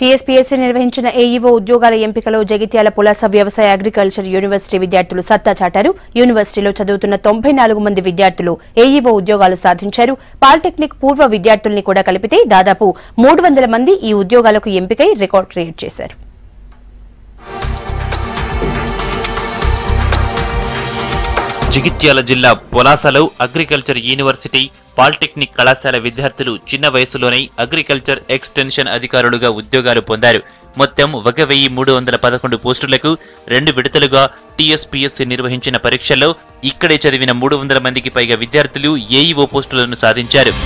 TSPSC నిర్వహించిన AEO ఉద్యోగాల ఎంపికలో జగిత్యాల పులాస వ్యవసాయ అగ్రికల్చర్ యూనివర్సిటీ విద్యార్థులు సత్తా చాటారు యూనివర్సిటీలో చదువుతున్న తొంభై నాలుగు మంది విద్యార్థులు ఏఈఓ ఉద్యోగాలు సాధించారు పాలిటెక్నిక్ పూర్వ విద్యార్థుల్ని కూడా కలిపితే దాదాపు మూడు వందల మంది ఈ ఉద్యోగాలకు ఎంపికై రికార్డు క్రియేట్ చేశారు జగిత్యాల జిల్లా పొలాసలో అగ్రికల్చర్ యూనివర్సిటీ పాలిటెక్నిక్ కళాశాల విద్యార్థులు చిన్న వయసులోనే అగ్రికల్చర్ ఎక్స్టెన్షన్ అధికారులుగా ఉద్యోగాలు పొందారు మొత్తం ఒక వెయ్యి మూడు వందల పదకొండు పోస్టులకు రెండు విడతలుగా టీఎస్పీఎస్సీ నిర్వహించిన పరీక్షల్లో ఇక్కడే చదివిన మూడు వందల మందికి పైగా విద్యార్థులు ఏఈఓ పోస్టులను సాధించారు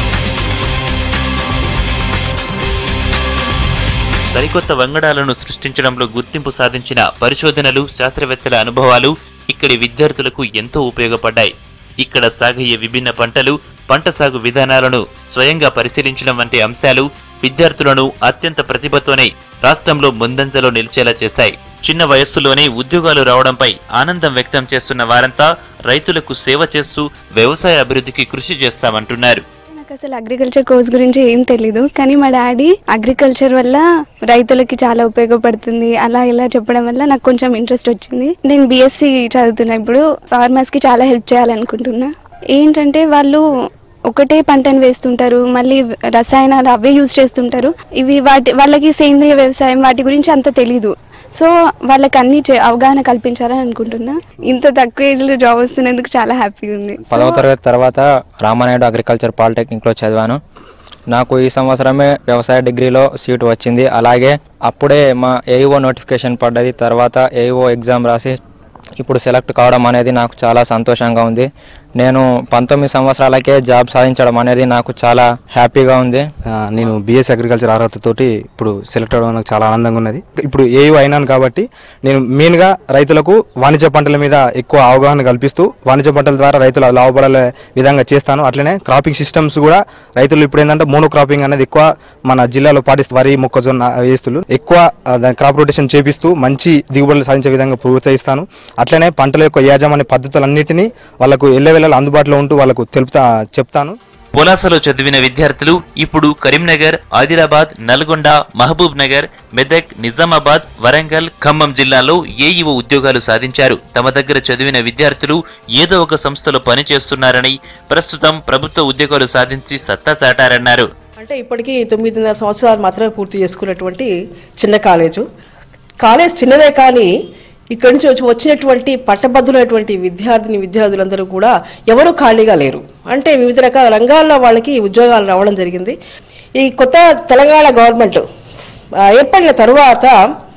సరికొత్త వంగడాలను సృష్టించడంలో గుర్తింపు సాధించిన పరిశోధనలు శాస్త్రవేత్తల అనుభవాలు ఇక్కడి విద్యార్థులకు ఎంతో ఉపయోగపడ్డాయి ఇక్కడ సాగయ్యే విభిన్న పంటలు పంట సాగు విధానాలను స్వయంగా పరిశీలించడం వంటి అంశాలు విద్యార్థులను అత్యంత ప్రతిభతోనే రాష్ట్రంలో ముందంజలో నిలిచేలా చేశాయి చిన్న వయస్సులోనే ఉద్యోగాలు రావడంపై ఆనందం వ్యక్తం చేస్తున్న వారంతా రైతులకు సేవ చేస్తూ వ్యవసాయ అభివృద్ధికి కృషి చేస్తామంటున్నారు నాకు అసలు అగ్రికల్చర్ కోర్స్ గురించి ఏం తెలీదు కానీ మా డాడీ అగ్రికల్చర్ వల్ల రైతులకి చాలా ఉపయోగపడుతుంది అలా ఇలా చెప్పడం వల్ల నాకు కొంచెం ఇంట్రెస్ట్ వచ్చింది నేను బీఎస్సీ చదువుతున్నా ఇప్పుడు ఫార్మర్స్ కి చాలా హెల్ప్ చేయాలనుకుంటున్నా ఏంటంటే వాళ్ళు ఒకటే పంటను వేస్తుంటారు మళ్ళీ రసాయనాలు అవే యూజ్ చేస్తుంటారు ఇవి వాటి వాళ్ళకి సేంద్రియ వ్యవసాయం వాటి గురించి అంత తెలీదు సో వాళ్ళకి అన్ని చే- అవగాహన కల్పించాలని అనుకుంటున్నా ఇంత తక్కువ ఏజ్ లో జాబ్ వస్తున్నందుకు చాలా హ్యాపీగా ఉంది పదవ తరగతి తర్వాత రామానాయుడు అగ్రికల్చర్ పాలిటెక్నిక్లో చదివాను నాకు ఈ సంవత్సరమే వ్యవసాయ డిగ్రీలో సీటు వచ్చింది అలాగే అప్పుడే మా ఏఈఓ నోటిఫికేషన్ పడ్డది తర్వాత ఏఈఓ ఎగ్జామ్ రాసి ఇప్పుడు సెలెక్ట్ కావడం అనేది నాకు చాలా సంతోషంగా ఉంది నేను పంతొమ్మిది సంవత్సరాలకే జాబ్ సాధించడం అనేది నాకు చాలా హ్యాపీగా ఉంది ఆ, నేను బీఎస్ అగ్రికల్చర్ అర్హతతోటి ఇప్పుడు సెలెక్ట్ అవ్వడం నాకు చాలా ఆనందంగా ఉన్నది ఇప్పుడు ఏయూ అయినాను కాబట్టి నేను మెయిన్గా రైతులకు వాణిజ్య పంటల మీద ఎక్కువ అవగాహన కల్పిస్తూ వాణిజ్య పంటల ద్వారా రైతులు లాభపడే విధంగా చేస్తాను అట్లనే క్రాపింగ్ సిస్టమ్స్ కూడా రైతులు ఇప్పుడు ఏంటంటే మోనో క్రాపింగ్ అనేది ఎక్కువ మన జిల్లాలో పాటిస్తూ వరి మొక్కజొన్న వేస్తులు ఎక్కువ ఆ, దాని క్రాప్ రొటేషన్ చేపిస్తూ మంచి దిగుబడులు సాధించే విధంగా ప్రోత్సహిస్తాను అట్లనే పంటల యొక్క యాజమాన్య పద్ధతులన్నిటినీ వాళ్ళకు ఎల్లవేళలా అందుబాటులో ఉంటూ వాళ్ళకు తెలుపుతా చెప్తాను పొలాసలో చదివిన విద్యార్థులు ఇప్పుడు కరీంనగర్ ఆదిలాబాద్ నల్గొండ మహబూబ్ నగర్ మెదక్ నిజామాబాద్ వరంగల్ ఖమ్మం జిల్లాల్లో ఏఈఓ ఉద్యోగాలు సాధించారు తమ దగ్గర చదివిన విద్యార్థులు ఏదో ఒక సంస్థలో పనిచేస్తున్నారని ప్రస్తుతం ప్రభుత్వ ఉద్యోగాలు సాధించి సత్తా చాటారన్నారు అంటే ఇప్పటికీ తొమ్మిదిన్నర సంవత్సరాలు మాత్రమే పూర్తి చేసుకున్నటువంటి చిన్న కాలేజు కాలేజ్ చిన్నదే కానీ ఇక్కడి నుంచి వచ్చి వచ్చినటువంటి పట్టభద్రులైనటువంటి విద్యార్థిని విద్యార్థులందరూ కూడా ఎవరూ ఖాళీగా లేరు అంటే వివిధ రకాల రంగాల్లో వాళ్ళకి ఉద్యోగాలు రావడం జరిగింది ఈ కొత్త తెలంగాణ గవర్నమెంట్ ఆ, ఏర్పడిన తరువాత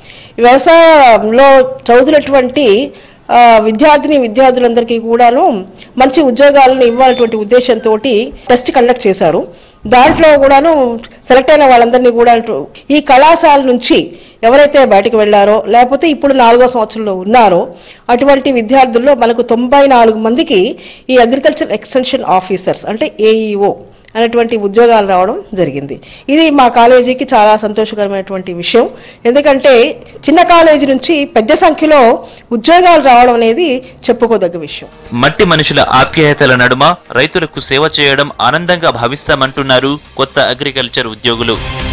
వ్యవసాయంలో చదువుతున్నటువంటి ఆ, విద్యార్థిని విద్యార్థులందరికీ కూడాను మంచి ఉద్యోగాలను ఇవ్వాలటువంటి ఉద్దేశంతో టెస్ట్ కండక్ట్ చేశారు దాంట్లో కూడాను సెలెక్ట్ అయిన వాళ్ళందరినీ కూడా ఈ కళాశాల నుంచి ఎవరైతే బయటకు వెళ్ళారో లేకపోతే ఇప్పుడు నాలుగో సంవత్సరంలో ఉన్నారో అటువంటి విద్యార్థుల్లో మనకు తొంభై నాలుగు మందికి ఈ అగ్రికల్చర్ ఎక్స్టెన్షన్ ఆఫీసర్స్ అంటే ఏఈఓ అనేటువంటి ఉద్యోగాలు రావడం జరిగింది ఇది మా కాలేజీకి చాలా సంతోషకరమైనటువంటి విషయం ఎందుకంటే చిన్న కాలేజీ నుంచి పెద్ద సంఖ్యలో ఉద్యోగాలు రావడం అనేది చెప్పుకోదగ్గ విషయం మట్టి మనుషుల ఆప్యాయతల నడుమ రైతులకు సేవ చేయడం ఆనందంగా భావిస్తామంటున్నారు కొత్త అగ్రికల్చర్ ఉద్యోగులు